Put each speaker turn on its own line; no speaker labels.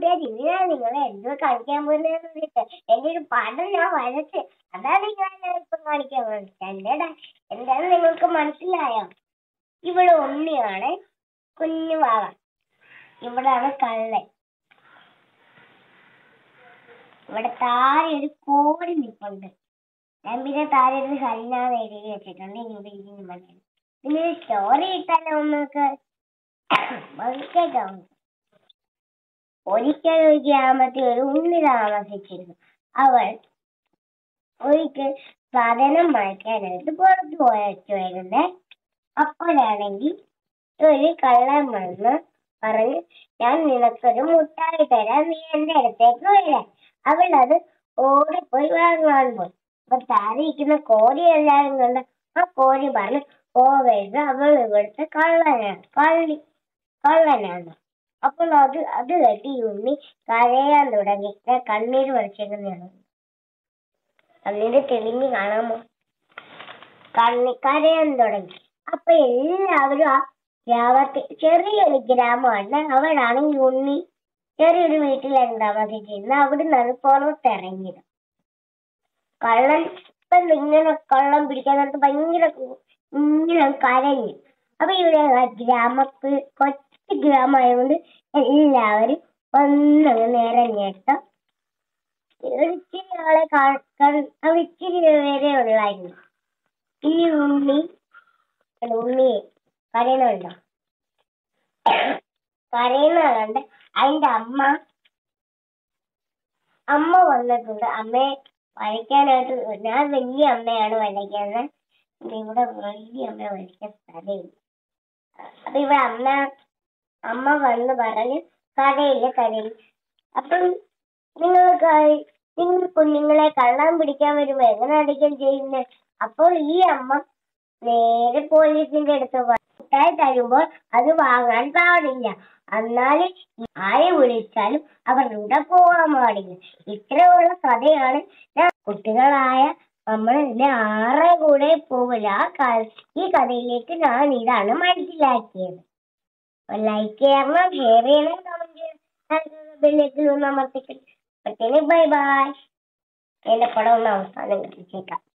കൂട്ടുകാർ ഇതിനാ നിങ്ങളെ എന്തോ കാണിക്കാൻ പോകുന്നതെന്ന് വെച്ചിട്ട് എന്റെ ഒരു പടം ഞാൻ വരച്ച് അതാണ് ഞാൻ ഇപ്പൊ കാണിക്കാൻ പോകുന്നത് എന്റേടാ എന്താന്ന് നിങ്ങൾക്ക് മനസ്സിലായോ ഇവിടെ ഉണ്ണിയാണ് കുഞ്ഞു വാവ ഇവിടാണ് കള്ളൻ ഇവിടെ താഴെ ഒരു കോടി നിൽപ്പുണ്ട് ഞാൻ പിന്നെ താഴെ ഒരു ഹരിനാന്ന് എഴുതി വെച്ചിട്ടുണ്ട് ഇനി ഇവിടെ ഇരിക്കുന്നു പറഞ്ഞു പിന്നെ സ്റ്റോറി ഇട്ടാലോ നമുക്ക് കേൾക്കാം ഒരിക്കൽ ഒരു ഗ്രാമത്തിൽ ഒരു ഉണ്ണി താമസിച്ചിരുന്നു അവൾ ഒരിക്കൽ സാധനം വാങ്ങിക്കാനായിട്ട് പുറത്തു പോയച്ചുവരുന്നേ അപ്പോഴാണെങ്കിൽ ഒരു കള്ളൻ വന്ന് പറഞ്ഞു ഞാൻ നിനക്കൊരു മുട്ടായി തരാം നീ എന്റെ അടുത്തേക്ക് വരാം അവൾ അത് ഓടിപ്പോയി വാങ്ങാൻ പോയി അപ്പൊ താഴെ ഇരിക്കുന്ന കോഴി എല്ലാരും കണ്ട് ആ കോഴി പറഞ്ഞു പോവരുത് അവൾ ഇവിടുത്തെ കള്ളനാണ് കള്ളി കള്ളനാണ് അപ്പോൾ അത് അത് കേട്ട് ഈ ഉണ്ണി കരയാൻ തുടങ്ങി ഞാൻ കണ്ണീര് വരച്ചേക്കുന്നതാണ് കണ്ണീര് തെളിഞ്ഞ് കാണാമോ കണ്ണി കരയാൻ തുടങ്ങി അപ്പൊ എല്ലാവരും ആ ഗ്രാമത്തിൽ ചെറിയൊരു ഗ്രാമമാണ് അവിടാണ് ഈ ഉണ്ണി ചെറിയൊരു വീട്ടിലാണ് താമസിച്ചിരുന്നത് അവിടെ നിന്നാണ് പുറത്തിറങ്ങിയത് കള്ളൻ ഇപ്പം ഇങ്ങനെ കള്ളം പിടിക്കാൻ നേരത്ത് ഭയങ്കര കു- ഇങ്ങനെ കരഞ്ഞു അപ്പൊ ഇവിടെ ആ ഗ്രാമത്തിൽ കൊച്ചു ഗ്രാമമായതുകൊണ്ട് എല്ലാവരും ഒന്നങ്ങ് നിറഞ്ഞിട്ട് ഇച്ചിരി ആളെ കാ- കാ- അവിടെ ഇച്ചിരി പേരെ ഉള്ളായിരുന്നു ഈ ഉണ്ണി അല്ല, ഉണ്ണി കരയണുണ്ടോ കരയുന്ന കണ്ട് അതിന്റെ അമ്മ അമ്മ വന്നിട്ടുണ്ട് അമ്മയെ വരയ്ക്കാനായിട്ട് ഞാൻ വലിയ അമ്മയാണ് വരയ്ക്കുന്നത് ഇവിടെ വലിയ അമ്മ വരയ്ക്കാൻ സ്ഥലമില്ല അപ്പൊ ഇവിടെ അമ്മ അമ്മ വന്ന് പറഞ്ഞ് കടയില്ല കടയിൽ അപ്പം നിങ്ങൾ നിങ്ങൾ കുഞ്ഞുങ്ങളെ കള്ളാൻ പിടിക്കാൻ വരുമ്പോ എങ്ങനെ അടിക്കാൻ ചെയ്യുന്നത് അപ്പോൾ ഈ അമ്മ നേരെ പോലീസിന്റെ അടുത്ത് പോയി. മുട്ടായി തരുമ്പോൾ അത് വാങ്ങാൻ പാടില്ല എന്നാല് ആരെ വിളിച്ചാലും അവർ ഇവിടെ പോകാൻ പാടില്ല ഇത്രയുള്ള കഥയാണ് ഞാൻ കുട്ടികളായ നമ്മൾ ഇതിന്റെ ആറെ കൂടെ പോകില്ല ആ ക- ഈ കഥയിലേക്ക് ഞാൻ ഇതാണ് മനസ്സിലാക്കിയത് ലൈക്ക് ചെയ്യണം ഷെയർ ചെയ്യണം കമന്റ് ചെയ്യണം ബെല്ലേക്ക് ഒന്ന് അമർത്തിക്കണം അപ്പത്തേന് ബൈ ബൈ എന്റെ പടം ഒന്ന് അവസാനം കത്തിച്ചേക്കാം